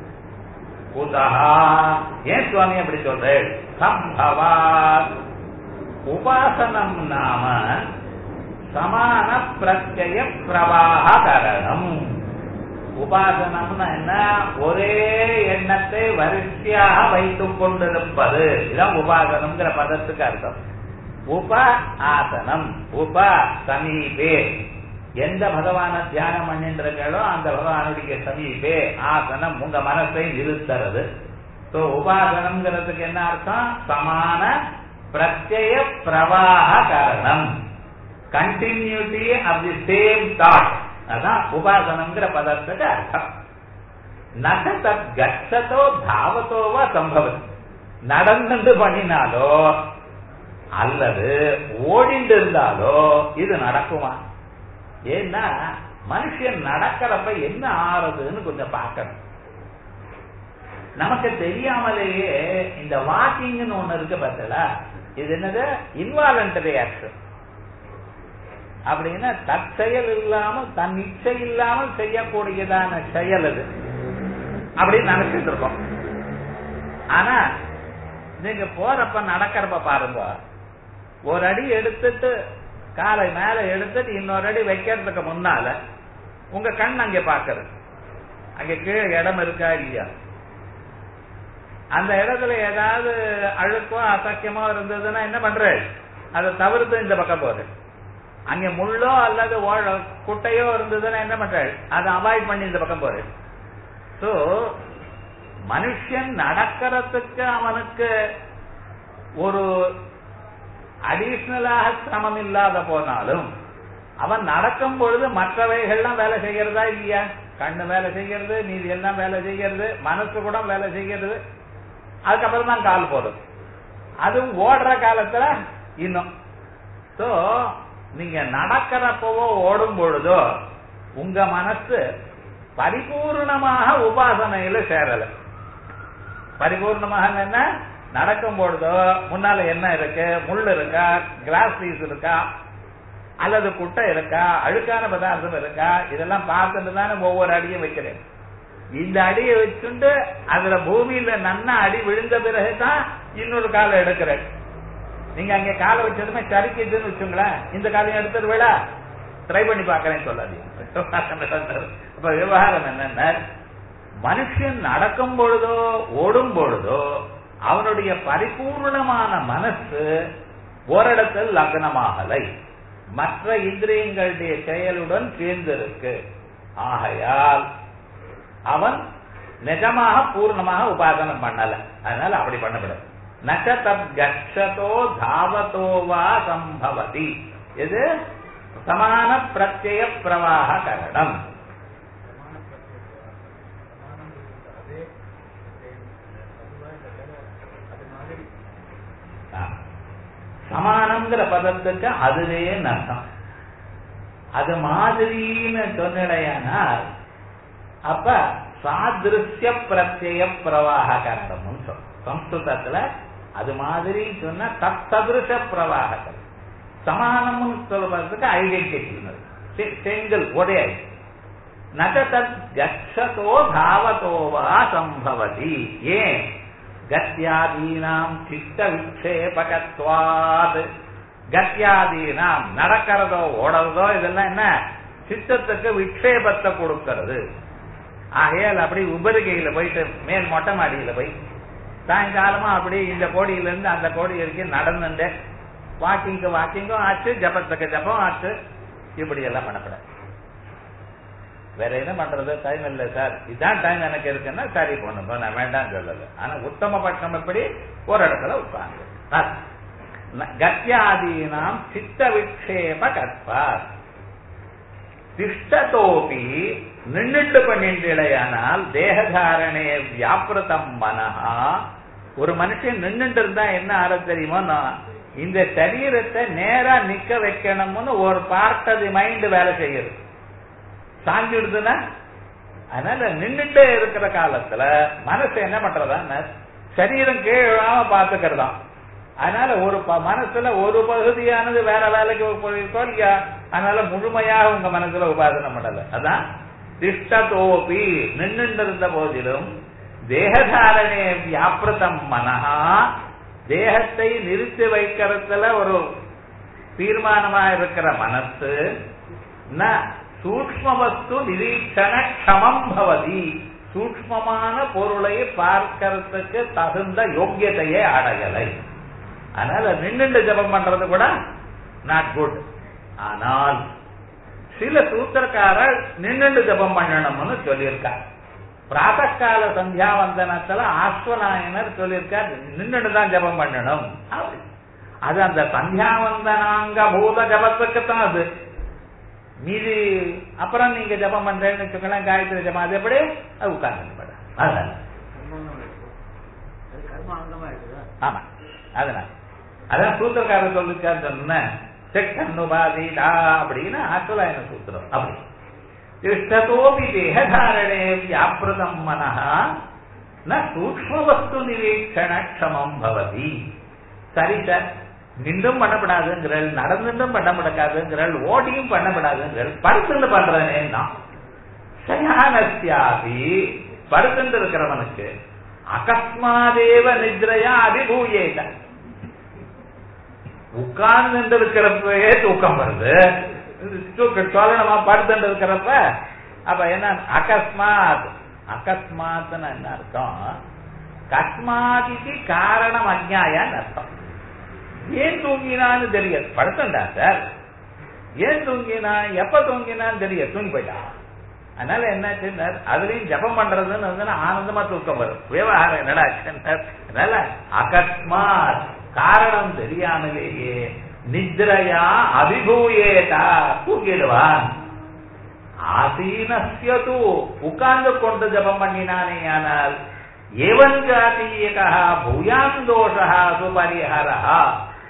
Speaker 1: குதஹா ஏன் சுவாமி அப்படி சொல்றேன் சம்பவா உபாசனம் நாம சமான பிரத்யய பிரவாக கரணம் உபாசனம்னா என்ன ஒரே எண்ணத்தை வரிசையாக வைத்துக் கொண்டிருப்பது இதான் உபாசனம்ங்கிற பதத்துக்கு அர்த்தம் உப ஆசனம் உப சமீபே எந்த பகவான தியானம் பண்ணின்றீங்களோ அந்த பகவானுடைய சமீபே ஆசனம் உங்க மனசை நிறுத்துறது சோ உபாசனம்ங்கிறதுக்கு என்ன அர்த்தம் சமான பிரத்யய பிரவாக காரணம் continuity of the same thought அதான் உபாசனம்ங்கிற பதத்துக்கு அர்த்தம் நக தத் கச்சதோ தாவத்தோவா சம்பவம் நடந்து பண்ணினாலோ அல்லது ஓடிண்டு இருந்தாலோ இது நடக்குமா ஏன்னா மனுஷன் நடக்கிறப்ப என்ன ஆறுதுன்னு கொஞ்சம் பார்க்கணும் நமக்கு தெரியாமலேயே இந்த வாக்கிங்னு ஒண்ணு இருக்கு பார்த்தல இது என்னது இன்வாலண்டரி ஆக்ஷன் அப்படின்னா தற்செயல் இல்லாமல் தன் இச்சை இல்லாமல் செய்யக்கூடியதான செயல் அது அப்படின்னு நினைச்சிட்டு இருக்கோம் ஆனா நீங்க போறப்ப நடக்கிறப்ப பாருங்க ஒரு அடி எடுத்துட்டு காலை மேல எடுத்துட்டு இன்னொரு அடி வைக்கிறதுக்கு முன்னால உங்க கண் அங்க பாக்குறது அங்க கீழே இடம் இருக்கா இல்லையா அந்த இடத்துல ஏதாவது அழுக்கோ அசக்கியமோ இருந்ததுன்னா என்ன பண்ற அதை தவிர்த்து இந்த பக்கம் போகுது அங்க முள்ளோ அல்லது குட்டையோ இருந்ததுன்னா என்ன பண்ற அதை அவாய்ட் பண்ணி இந்த பக்கம் போற சோ மனுஷன் நடக்கிறதுக்கு அவனுக்கு ஒரு அடிஷனலாக சிரமம் இல்லாத போனாலும் அவன் நடக்கும் பொழுது மற்றவைகள்லாம் வேலை செய்யறதா இல்லையா கண்ணு வேலை செய்யறது நீதி எல்லாம் வேலை செய்யறது மனசு கூட வேலை செய்யறது அதுக்கப்புறம் தான் கால் போடுது அதுவும் ஓடுற காலத்துல இன்னும் சோ நீங்க நடக்கிறப்பவோ ஓடும் பொழுதோ உங்க மனசு பரிபூர்ணமாக உபாசனையில சேரல பரிபூர்ணமாக என்ன நடக்கும் பொழுதோ முன்னால என்ன இருக்கு முள் இருக்கா கிராஸ் பீஸ் இருக்கா அல்லது குட்டை இருக்கா அழுக்கான பதார்த்தம் இருக்கா இதெல்லாம் பார்த்துட்டு தானே ஒவ்வொரு அடியும் வைக்கிறேன் இந்த அடியை வச்சுட்டு அதுல பூமியில நன்னா அடி விழுந்த பிறகுதான் இன்னொரு காலை எடுக்கிறேன் நீங்க அங்க காலை வச்சதுமே சரிக்குதுன்னு வச்சுங்களேன் இந்த காலையும் எடுத்துட்டு விட ட்ரை பண்ணி பாக்கிறேன்னு சொல்லாதீங்க இப்ப விவகாரம் என்னன்னா மனுஷன் நடக்கும் பொழுதோ ஓடும் பொழுதோ அவனுடைய பரிபூர்ணமான மனசு ஓரிடத்தில் லக்னமாகலை மற்ற இந்திரியங்களுடைய செயலுடன் சேர்ந்திருக்கு ஆகையால் அவன் நிஜமாக பூர்ணமாக உபாசனம் பண்ணல அதனால அப்படி பண்ணப்படும் நச்ச தத் கச்சதோ தாவதோ வா சம்பவதி இது சமான பிரத்யய பிரவாக கரணம் சமானம்ங்கிற பதத்துக்கு அதுவே அர்த்தம் அது மாதிரின்னு சொன்னிடையானால் அப்ப சாதிருஷ்ய பிரத்யய பிரவாக கரணம்னு சொல்லும் சம்ஸ்கிருதத்துல அது மாதிரி சொன்னா தத்ததிருஷ பிரவாகங்கள் சமானம்னு சொல்றதுக்கு ஐடென்டிட்டி செங்கல் ஒரே நக தத் கச்சதோ தாவதோ வா சம்பவதி ஏன் கத்தியாதீனாம் சித்த விக்ஷேபகத்வாத் கத்தியாதீனாம் நடக்கிறதோ ஓடுறதோ இதெல்லாம் என்ன சித்தத்துக்கு விக்ஷேபத்தை கொடுக்கிறது ஆகையால் அப்படி உபரிகையில போயிட்டு மேல் மொட்டை மாடியில போய் சாயங்காலமா அப்படி இந்த கோடியில இருந்து அந்த கோடி வரைக்கும் நடந்துட்டு வாக்கிங்க்கு வாக்கிங்கும் ஆச்சு ஜபத்துக்கு ஜபம் ஆச்சு இப்படி எல்லாம் பண்ணக்கூடாது வேற என்ன பண்றது டைம் இல்ல சார் இதான் டைம் எனக்கு இருக்குன்னா சரி பண்ணுங்க நான் வேண்டாம் சொல்லல ஆனா உத்தம பட்சம் எப்படி ஒரு இடத்துல உட்கார்ந்து கத்தியாதீனாம் சித்த விக்ஷேப கற்பார் திஷ்டத்தோபி நின்றுட்டு பண்ணின்றேயானால் தேகதாரணே வியாபிரதம் மனஹா ஒரு மனுஷன் நின்றுட்டு இருந்தா என்ன ஆற தெரியுமோ இந்த சரீரத்தை நேரா நிக்க வைக்கணும்னு ஒரு பார்ட் அது மைண்ட் வேலை செய்யுது சாஞ்சிடுதுன்னா அதனால நின்றுட்டே இருக்கிற காலத்துல மனசு என்ன பண்றதா சரீரம் கீழாம பாத்துக்கிறதா அதனால ஒரு மனசுல ஒரு பகுதியானது வேற வேலைக்கு போயிருக்கோ இல்லையா அதனால முழுமையாக உங்க மனசுல உபாசனம் பண்ணல அதான் திஷ்டதோபி நின்று இருந்த போதிலும் தேகதாரணே வியாபிரதம் மனஹா தேகத்தை நிறுத்தி வைக்கிறதுல ஒரு தீர்மானமா இருக்கிற மனசு சூக்ம வஸ்து நிரீட்சண க்ஷமம் பவதி சூக்மமான பொருளை பார்க்கறதுக்கு தகுந்த யோக்கியத்தையே அடையலை அதனால நின்று ஜபம் பண்றது கூட நாட் குட் ஆனால் சில சூத்திரக்காரர் நின்று ஜபம் பண்ணணும்னு சொல்லியிருக்கார் பிராத்தகால சந்தியாவந்தனத்துல ஆஸ்வநாயனர் சொல்லியிருக்கார் நின்றுட்டு தான் ஜபம் பண்ணணும் அது அந்த சந்தியாவந்தனாங்க பூத ஜபத்துக்கு தான் அது மீதி அப்புறம் நீங்க ஜபம் பண்றேன்னு வச்சுக்கலாம் காயத்ரி ஜபம் அது எப்படி அது உட்கார்ந்து அதனால ஆமா அதனால அதான் சூத்திரக்காரர் சொல்லிருக்காரு சொன்ன செக்கன்னுபாதீடா அப்படின்னு ஆற்றலாயன சூத்திரம் அப்படி திஷ்டதோபி தேகதாரணே வியாபிரதம் மனஹா ந சூக்ம வஸ்து நிரீட்சண க்ஷமம் பவதி சரி சார் நின்றும் பண்ணப்படாதுங்கிறல் நடந்துட்டும் பண்ணப்படாதுங்கிறல் ஓடியும் பண்ணப்படாதுங்கிறல் படுத்துட்டு பண்றேன்னா சயானஸ்யாபி படுத்துட்டு இருக்கிறவனுக்கு அகஸ்மாதேவ நித்ரையா அபிபூயேத உட்கார்ந்து இருக்கிறப்பவே தூக்கம் வருது சோழனமா படுத்துட்டு இருக்கிறப்ப அப்ப என்ன அகஸ்மாத் அகஸ்மாத்னு என்ன அர்த்தம் கஸ்மாதிக்கு காரணம் அஜ்ஞாயான்னு அர்த்தம் ஏன் தூங்கினான்னு தெரியாது படுத்தண்டா சார் ஏன் தூங்கினா எப்ப தூங்கினான்னு தெரியாது தூங்கி போயிட்டா அதனால என்னாச்சு அதுலயும் ஜபம் பண்றதுன்னு வந்து ஆனந்தமா தூக்கம் வரும் விவகாரம் என்னடா அதனால அகஸ்மாத் காரணம் தெரியாமலேயே நித்ரையா அபிபூயேதா தூங்கிடுவான் ஆசீனஸ்யது உட்கார்ந்து கொண்டு ஜபம் பண்ணினானே ஆனால் ஏவன் ஜாத்தீயகா பூயான் தோஷா சுபரிஹரா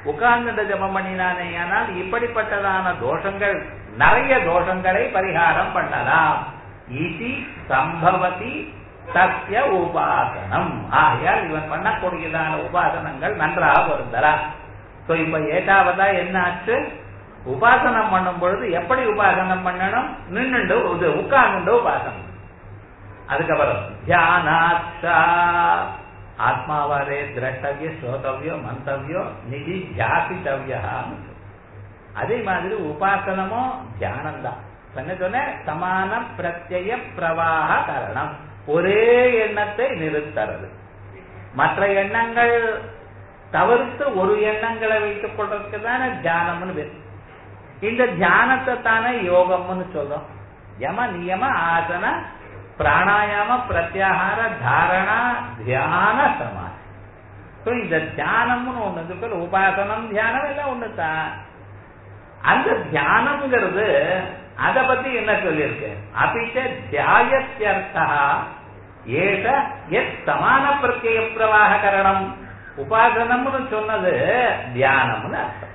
Speaker 1: உட்கார்ந்துட்டு ஜபம் பண்ணினானே ஆனால் இப்படிப்பட்டதான தோஷங்கள் நிறைய தோஷங்களை பரிகாரம் பண்ணலாம் இது சம்பவதி சத்திய உபாசனம் ஆகையால் இவன் பண்ணக்கூடியதான உபாசனங்கள் நன்றாக வருந்தலாம் சோ இப்ப ஏட்டாவதா என்ன ஆச்சு உபாசனம் பண்ணும் பொழுது எப்படி உபாசனம் பண்ணணும் நின்னுண்டு இது உட்கார்ந்து உபாசனம் அதுக்கப்புறம் தியானாட்சா ஆத்மாவாரே திரட்டவிய ஸ்ரோதவியோ மந்தவியோ நிதி தியாசித்தவியா அதே மாதிரி உபாசனமோ தியானம் தான் சொன்ன சொன்ன சமான பிரத்யய பிரவாக காரணம் ஒரே எண்ணத்தை நிறுத்துறது மற்ற எண்ணங்கள் தவிர்த்து ஒரு எண்ணங்களை வைத்துக் கொள்றதுக்கு தானே தியானம்னு பேர் இந்த தியானத்தை தானே யோகம்னு சொல்றோம் யம நியம ஆசன பிராணாயாம பிரத்யாகார தாரணா தியான சமாதி So, இந்த தியானம்னு ஒண்ணு இருக்கு உபாசனம் தியானம் எல்லாம் ஒண்ணுதான் அந்த தியானம்ங்கிறது அத பத்தி என்ன சொல்லியிருக்கு அபிச்ச தியாயத்தியர்த்தா ஏஷ எத் சமான பிரத்யய பிரவாக கரணம் உபாசனம்னு சொன்னது தியானம்னு அர்த்தம்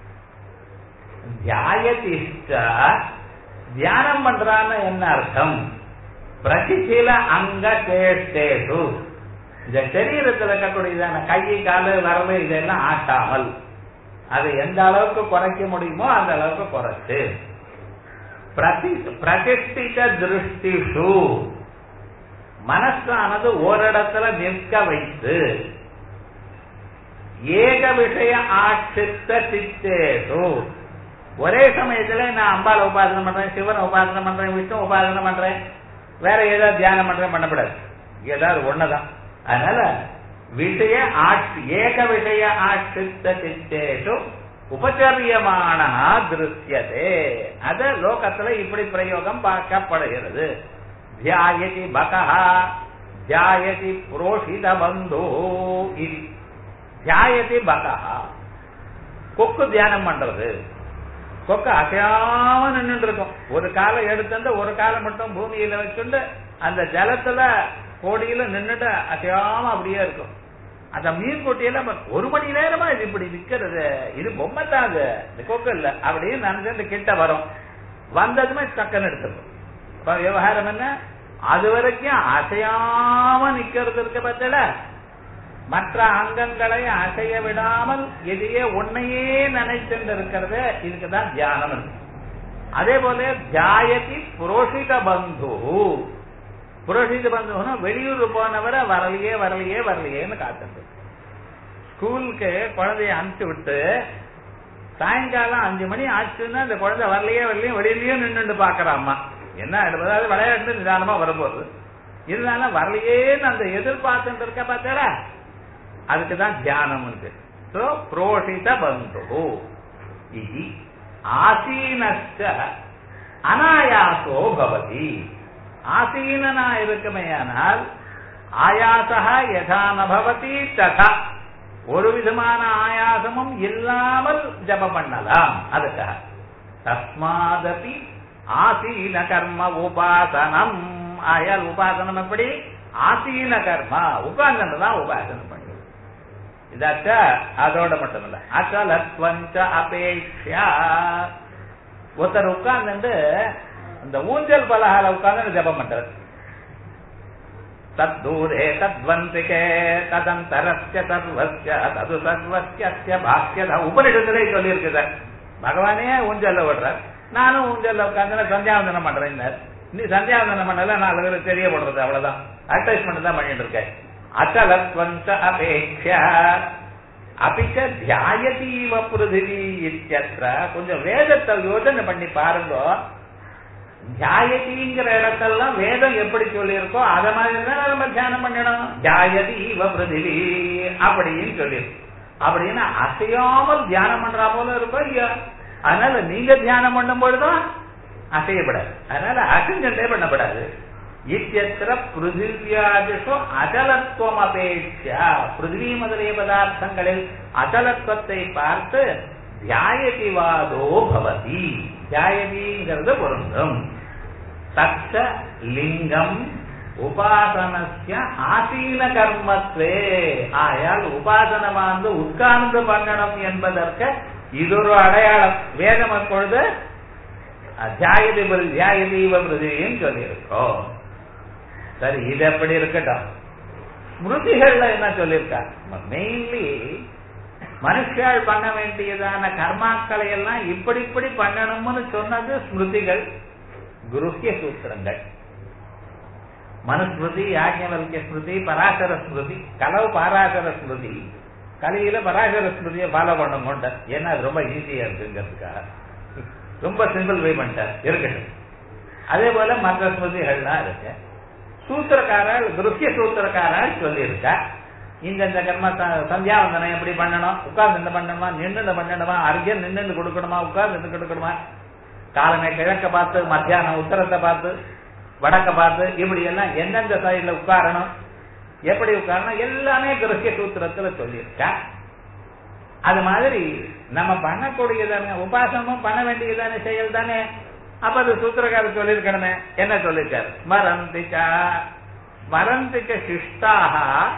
Speaker 1: தியாயதிஷ்ட தியானம் பண்றான்னு என்ன அர்த்தம் பிரதிசில அங்க சேஷ்டேஷு இந்த சரீரத்தில் இருக்கக்கூடியதான கை காலு வரவு இதெல்லாம் ஆட்டாமல் அதை எந்த அளவுக்கு குறைக்க முடியுமோ அந்த அளவுக்கு குறைச்சு பிரதி பிரதிஷ்டித திருஷ்டிஷு மனசானது ஓரிடத்துல நிற்க வைத்து ஏக விஷய ஆட்சித்த சித்தேஷு ஒரே சமயத்துல நான் அம்பால உபாசனை பண்றேன் சிவன் உபாசனை பண்றேன் விஷ்ணு உபாசனை பண்றேன் வேற ஏதாவது தியானம் பண்றேன் பண்ணக்கூடாது ஏதாவது ஒண்ணுதான் அதனால விஷய ஆட்சி ஏக விஷய ஆட்சித்த சித்தேஷு உபச்சரியமான திருஷ்யதே அத லோகத்துல இப்படி பிரயோகம் பார்க்கப்படுகிறது தியாயதி பகா தியாயதி புரோஷித பந்து இது தியாயதி பகா கொக்கு தியானம் பண்றது கொக்கு அசையாம நின்று இருக்கும் ஒரு காலை எடுத்து ஒரு காலை மட்டும் பூமியில வச்சுட்டு அந்த ஜலத்துல கோடியில நின்னுட்டு அசையாம அப்படியே இருக்கும் அந்த மீன் கொட்டியில ஒரு மணி நேரமா இது இப்படி நிக்கிறது இது பொம்மை தான் அது இந்த கொக்கு இல்ல அப்படின்னு நினைச்சு இந்த கிட்ட வரும் வந்ததுமே டக்குன்னு எடுத்துரும் இப்ப விவகாரம் என்ன அது வரைக்கும் அசையாம நிக்கிறது இருக்க பார்த்தல மற்ற அங்கங்களை அசைய விடாமல் எதையே உன்னையே நினைச்சுட்டு இருக்கிறது இதுக்குதான் தியானம் இருக்கு அதே போல தியாயதி புரோஷித பந்து புரோஷித பந்துனா வெளியூர் போனவரை வரலையே வரலையே வரலையேன்னு காத்துட்டு ஸ்கூலுக்கு குழந்தைய அனுப்பிச்சு விட்டு சாயங்காலம் அஞ்சு மணி ஆச்சுன்னா அந்த குழந்தை வரலையே வரலையும் வெளியிலயும் நின்று பாக்குறாம்மா என்ன அதாவது விளையாட்டு நிதானமா வரும்போது இருந்தாலும் வரலையேன்னு அந்த எதிர்பார்த்துட்டு இருக்க பார்த்தா அதுக்குதான் தியானம் இருக்கு சோ புரோஷித பந்து இது ஆசீனஸ்ட அனாயாசோ பவதி ஆசீனனா இருக்குமேயானால் ஆயாசா யதா நபவதி ததா ஒரு விதமான ஆயாசமும் இல்லாமல் ஜபம் பண்ணலாம் அதுக்காக தஸ்மாதபி ஆசீன கர்ம உபாசனம் ஆயால் உபாசனம் எப்படி ஆசீன கர்மா உட்கார்ந்து தான் உபாசனம் பண்ணுது இதாச்ச அதோட மட்டும் இல்ல அச்சலத்வஞ்ச அபேக்ஷா ஒருத்தர் உட்கார்ந்து இந்த ஊஞ்சல் பலகால உட்கார்ந்து ஜபம் பண்றது தத்தூரே தத்வந்திகே ததந்தரஸ்ய சர்வஸ்ய தது சர்வஸ்ய பாக்கியத உபனிடத்திலே சொல்லி இருக்குது பகவானே ஊஞ்சல்ல விடுறார் நானும் ஊஞ்சல்ல உட்கார்ந்து சந்தியாவந்தனம் பண்றேன் நீ சந்தியாவந்தனம் பண்ணல நாலு பேருக்கு தெரியப்படுறது அவ்வளவுதான் அட்வைஸ்மெண்ட் தான் பண்ணிட்டு இருக்கேன் அச்சலத்வஞ்ச அபேக்ஷா அபிச்ச தியாயதீவ பிருதிவி இத்தியற்ற கொஞ்சம் வேதத்தை யோசனை பண்ணி பாருங்க தியாயதிங்கிற இடத்தெல்லாம் வேதம் எப்படி சொல்லியிருக்கோ அத மாதிரி தான் நம்ம தியானம் பண்ணணும் தியாயதி இவ பிருதிவி அப்படின்னு சொல்லியிருக்கு அப்படின்னா அசையாமல் தியானம் பண்றா போல இருக்கோ இல்லையா அதனால நீங்க தியானம் பண்ணும் பொழுதும் அசையப்படாது அதனால அசைஞ்சே பண்ணப்படாது இத்தியத்திர பிருத்திவியாதிஷு அச்சலத்துவம் அபேட்சா பிருத்திவி முதலிய பதார்த்தங்களில் அச்சலத்துவத்தை பார்த்து தியாயதிவாதோ பவதி தியாயதிங்கிறது பொருந்தும் தச்ச லிங்கம் உபாசனஸ்ய ஆசீன கர்மத்வே ஆயால் உபாசனமானது உட்கார்ந்து பண்ணணும் என்பதற்கு இது ஒரு அடையாளம் வேதம் அப்பொழுது தியாயதி தியாயதீவ பிரதின்னு சொல்லியிருக்கோம் சரி இது எப்படி இருக்கட்டும் ஸ்மிருதிகள்ல என்ன சொல்லியிருக்கா மெயின்லி மனுஷால் பண்ண வேண்டியதான கர்மாக்களை எல்லாம் இப்படி இப்படி பண்ணணும்னு சொன்னது ஸ்மிருதிகள் குருஹ்ய சூத்திரங்கள் மனுஸ்மிருதி யாஜ்ஞவல்ய ஸ்மிருதி பராசர ஸ்மிருதி கலவு பாராசர ஸ்மிருதி கலியில பராசர ஸ்மிருதியை ஃபாலோ பண்ண கொண்ட ஏன்னா அது ரொம்ப ஈஸியா இருக்குங்கிறதுக்காக ரொம்ப சிம்பிள் வே பண்ணிட்டார் இருக்கட்டும் அதே போல மற்ற ஸ்மிருதிகள்லாம் இருக்கு சூத்திரக்காரர் குருஹ்ய சூத்திரக்காரர் சொல்லியிருக்கா இந்த இந்த கர்ம சந்தியாவந்தனம் எப்படி பண்ணணும் உட்கார்ந்து இந்த பண்ணணுமா நின்று பண்ணணுமா அர்ஜன் நின்று கொடுக்கணுமா உட்கார்ந்து கொடுக்கணுமா காலமே கிழக்க பார்த்து மத்தியானம் உத்தரத்தை பார்த்து வடக்க பார்த்து இப்படி எல்லாம் எந்தெந்த சைடுல உட்காரணும் எப்படி உட்காரணும் எல்லாமே கிரகிய சூத்திரத்துல சொல்லியிருக்கா அது மாதிரி நம்ம பண்ணக்கூடியதானே உபாசனமும் பண்ண வேண்டியதானே செயல் தானே அப்ப அது சூத்திரக்காரர் சொல்லியிருக்கணுமே என்ன சொல்லிருக்காரு ஸ்மரந்திச்சா ஸ்மரந்திச்ச சிஷ்டாக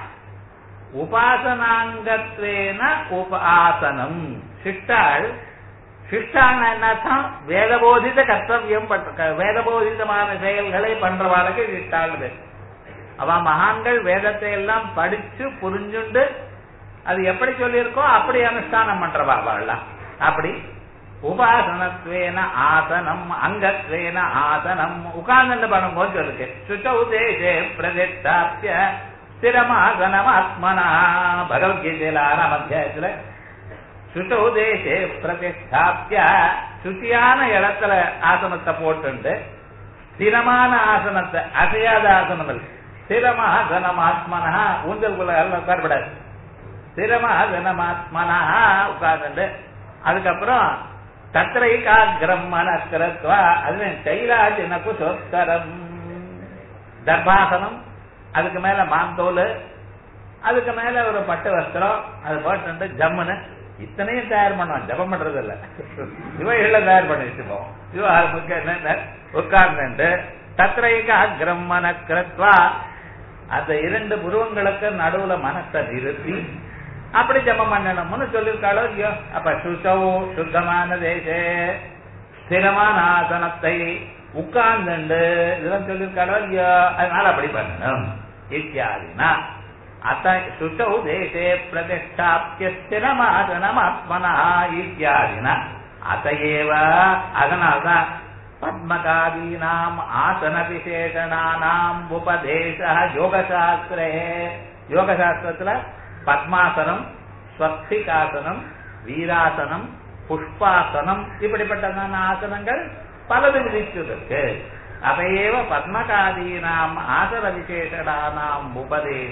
Speaker 1: உபாசனாங்கத்வேன உபாசனம் சிஷ்டாள் சிஷ்டான என்னத்தான் வேதபோதித கர்த்தவியம் வேதபோதிதமான செயல்களை பண்றவாளுக்கு சிஷ்டாள் அவ மகான்கள் வேதத்தை எல்லாம் படிச்சு புரிஞ்சுண்டு அது எப்படி சொல்லியிருக்கோ அப்படி அனுஷ்டானம் பண்றவா அவள்லாம் அப்படி உபாசனத்வேன ஆசனம் அங்கத்வேன ஆசனம் உட்கார்ந்து பண்ணும்போது சொல்லுது சுச்சௌ தேசே பிரதிஷ்டாப்பிய ஸ்திரமாசனமாத்மனா பகவத்கீதையில ஆறாம் அத்தியாயத்துல சுட்டோ தேசே பிரதிஷ்டாப்பிய சுத்தியான இடத்துல ஆசனத்தை போட்டு ஸ்திரமான ஆசனத்தை அசையாத ஆசனம் இல்லை ஸ்திரமாசனமாத்மனா ஊஞ்சல்குள்ள எல்லாம் உட்காரப்படாது ஸ்திரமாசனமாத்மனா உட்கார்ந்து அதுக்கப்புறம் தத்ரைகாகிரம் மனஸ்கரத்வா அது கைலாஜனக்கு சொத்தரம் தர்பாசனம் அதுக்கு மேல மாந்தோல் அதுக்கு மேல ஒரு பட்டு வஸ்திரம் அது போட்டு ஜம்முன்னு இத்தனையும் தயார் பண்ணுவான் ஜபம் பண்றது இல்ல இவைகள தயார் பண்ணி வச்சுப்போம் விவகாரமுக்கு என்ன உட்கார்ந்து தத்ரைக அக்ரம் மனக்கிரத்வா அந்த இரண்டு புருவங்களுக்கு நடுவுல மனத்தை நிறுத்தி அப்படி ஜபம் பண்ணணும்னு சொல்லியிருக்காளோ இல்லையோ அப்ப சுசவு சுத்தமான தேசே ஸ்திரமான ஆசனத்தை உட்கார்ந்து இதெல்லாம் சொல்லியிருக்காளோ இல்லையோ அதனால அப்படி பண்ணணும் இத்தியாதினா அத்த சுச்சௌ தேசே பிரதிஷ்டாப்பிய ஸ்திரமாசனமாத்மனா இத்தியாதினா அத்தையேவ அதனால்தான் பத்மகாதீனாம் ஆசன விசேஷனானாம் உபதேச யோகசாஸ்திரே யோகசாஸ்திரத்துல பத்மாசனம் ஸ்வஸ்திகாசனம் வீராசனம் புஷ்பாசனம் இப்படிப்பட்டதான ஆசனங்கள் பலது விதிச்சிருக்கு அவையேவ பத்மகாதீனாம் ஆசன விசேஷனானாம் உபதேச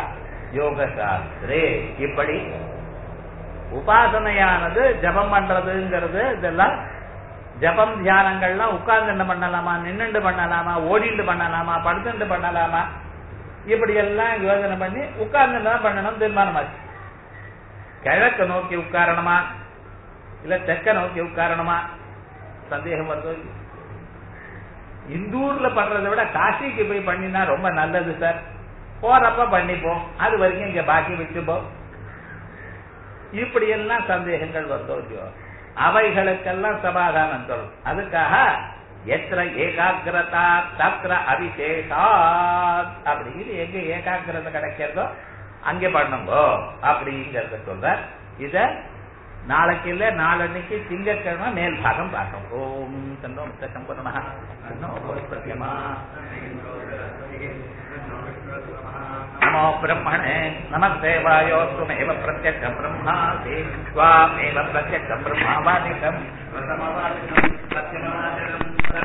Speaker 1: யோகசாஸ்திரே இப்படி உபாசனையானது ஜபம் பண்றதுங்கிறது இதெல்லாம் ஜபம் தியானங்கள்லாம் உட்கார்ந்து என்ன பண்ணலாமா நின்னுண்டு பண்ணலாமா ஓடிண்டு பண்ணலாமா படுத்துண்டு பண்ணலாமா இப்படி எல்லாம் யோசனை பண்ணி உட்கார்ந்து தான் பண்ணணும் தீர்மானமாச்சு கிழக்க நோக்கி உட்காரணுமா இல்ல தெற்க நோக்கி உட்காரணுமா சந்தேகம் வருதோ இந்தூர்ல பண்றதை விட காசிக்கு போய் பண்ணினா ரொம்ப நல்லது சார் போறப்ப பண்ணிப்போம் அது வரைக்கும் இங்க பாக்கி வச்சுப்போம் இப்படி எல்லாம் சந்தேகங்கள் வருதோ இல்லையோ அவைகளுக்கெல்லாம் சமாதானம் சொல்லும் அதுக்காக எத்திர ஏகாகிரதா தத்திர அபிஷேகா அப்படிங்கிறது எங்க ஏகாகிரதை கிடைக்கிறதோ அங்கே பண்ணுங்கோ அப்படிங்கறத சொல்ற இத நாளைக்கு இல்ல நாளன்னைக்கு திங்கட்கிழமை மேல் பாகம் பார்க்கணும் ஓம் தன்னோ முத்த சம்பூர்ணமா தன்னோ பிரத்யமா நமோ பிரம்மணே நமஸ்தேவாயோஸ்துமேவ பிரத்யக்ஷம் பிரம்மாசி त्वामेव प्रत्यक्षं ब्रह्मावादिकम् प्रथमवादिकम् सत्यमादिकम्